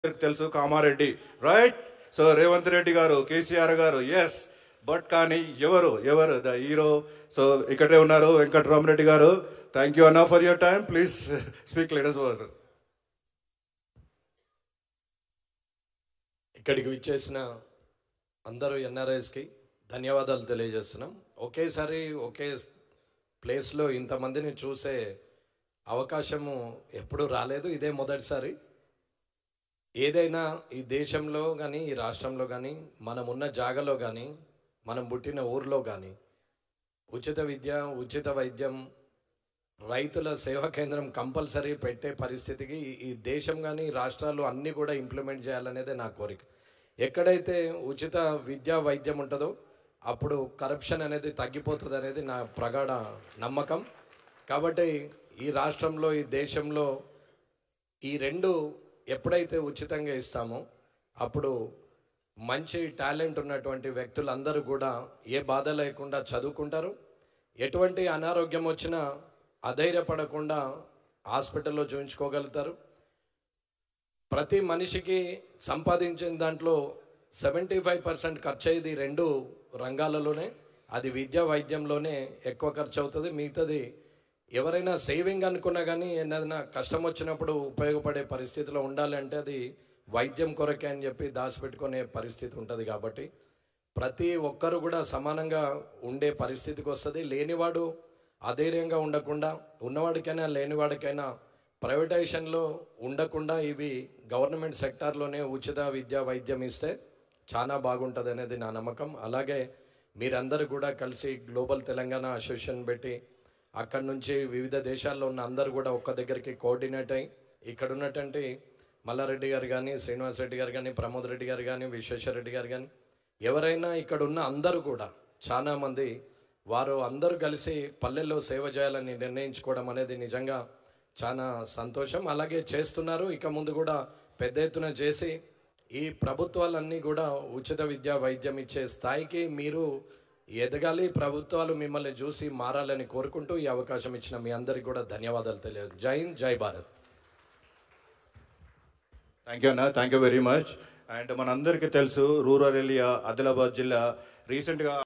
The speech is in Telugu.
తెలుసు కామారెడ్డి రైట్ సో రేవంత్ రెడ్డి గారు కేసీఆర్ గారు ఎస్ బట్ కానీ ఎవరు ఎవరు ద హీరో సో ఇక్కడే ఉన్నారు వెంకటరామరెడ్డి గారు థ్యాంక్ యూ అన్నా for your time please speak latest word ఇక్కడికి విచ్చేసిన అందరూ ఎన్ఆర్ఐస్కి ధన్యవాదాలు తెలియజేస్తున్నాం ఒకేసారి ఒకే ప్లేస్లో ఇంతమందిని చూసే అవకాశము ఎప్పుడూ రాలేదు ఇదే మొదటిసారి ఏదైనా ఈ దేశంలో కానీ ఈ రాష్ట్రంలో కానీ మనం ఉన్న జాగలో కానీ మనం పుట్టిన ఊర్లో కానీ ఉచిత విద్య ఉచిత వైద్యం రైతుల సేవా కేంద్రం కంపల్సరీ పెట్టే పరిస్థితికి ఈ- ఈ దేశం కానీ రాష్ట్రాలు అన్నీ కూడా ఇంప్లిమెంట్ చేయాలనేదే నా కోరిక ఎక్కడైతే ఉచిత విద్యా వైద్యం ఉంటుందో అప్పుడు కరప్షన్ అనేది తగ్గిపోతుంది అనేది నా ప్రగాఢ నమ్మకం కాబట్టి ఈ రాష్ట్రంలో ఈ దేశంలో ఈ రెండు ఎప్పుడైతే ఉచితంగా ఇస్తామో అప్పుడు మంచి టాలెంట్ ఉన్నటువంటి వ్యక్తులందరూ కూడా ఏ బాధ లేకుండా చదువుకుంటారు ఎటువంటి అనారోగ్యం వచ్చినా అధైర్యపడకుండా హాస్పిటల్లో చూయించుకోగలుగుతారు ప్రతి మనిషికి సంపాదించిన దాంట్లో సెవెంటీ ఫైవ్ పర్సెంట్ ఖర్చు అయ్యేది రెండు రంగాలలోనే అది విద్య వైద్యంలోనే ఎక్కువ ఖర్చు అవుతుంది మిగతాది ఎవరైనా సేవింగ్ అనుకున్నా కానీ ఏదైనా కష్టం వచ్చినప్పుడు ఉపయోగపడే పరిస్థితిలో ఉండాలి అంటే అది వైద్యం కొరకే అని చెప్పి దాచిపెట్టుకునే పరిస్థితి ఉంటుంది కాబట్టి ప్రతి ఒక్కరు కూడా సమానంగా ఉండే పరిస్థితికి వస్తుంది లేనివాడు అధైర్యంగా ఉండకుండా ఉన్నవాడికైనా లేనివాడికైనా ప్రైవేటైజేషన్లో ఉండకుండా ఇవి గవర్నమెంట్ సెక్టార్లోనే ఉచిత విద్య వైద్యం ఇస్తే చాలా బాగుంటుంది అనేది నా నమ్మకం అలాగే మీరందరూ కూడా కలిసి గ్లోబల్ తెలంగాణ అసోసియేషన్ పెట్టి అక్కడ నుంచి వివిధ దేశాల్లో ఉన్న అందరూ కూడా ఒక్క దగ్గరికి కోఆర్డినేట్ అయ్యి ఇక్కడ ఉన్నటువంటి మల్లారెడ్డి గారు కానీ శ్రీనివాస్ రెడ్డి గారు కానీ ప్రమోద్ రెడ్డి గారు కానీ విశ్వేశ్వర రెడ్డి గారు కానీ ఎవరైనా ఇక్కడ ఉన్న అందరూ కూడా చాలా మంది వారు అందరూ కలిసి పల్లెల్లో సేవ చేయాలని నిర్ణయించుకోవడం అనేది నిజంగా చాలా సంతోషం అలాగే చేస్తున్నారు ఇక ముందు కూడా పెద్ద ఎత్తున చేసి ఈ ప్రభుత్వాలన్నీ కూడా ఉచిత విద్యా వైద్యం ఇచ్చే స్థాయికి మీరు ఎదగాలి ప్రభుత్వాలు మిమ్మల్ని చూసి మారాలని కోరుకుంటూ ఈ అవకాశం ఇచ్చిన మీ అందరికీ కూడా ధన్యవాదాలు తెలియదు జై హింద్ జై భారత్ థ్యాంక్ యూ అన్న thank you very much and మనందరికీ తెలుసు రూరల్ ఏరియా ఆదిలాబాద్ జిల్లా రీసెంట్గా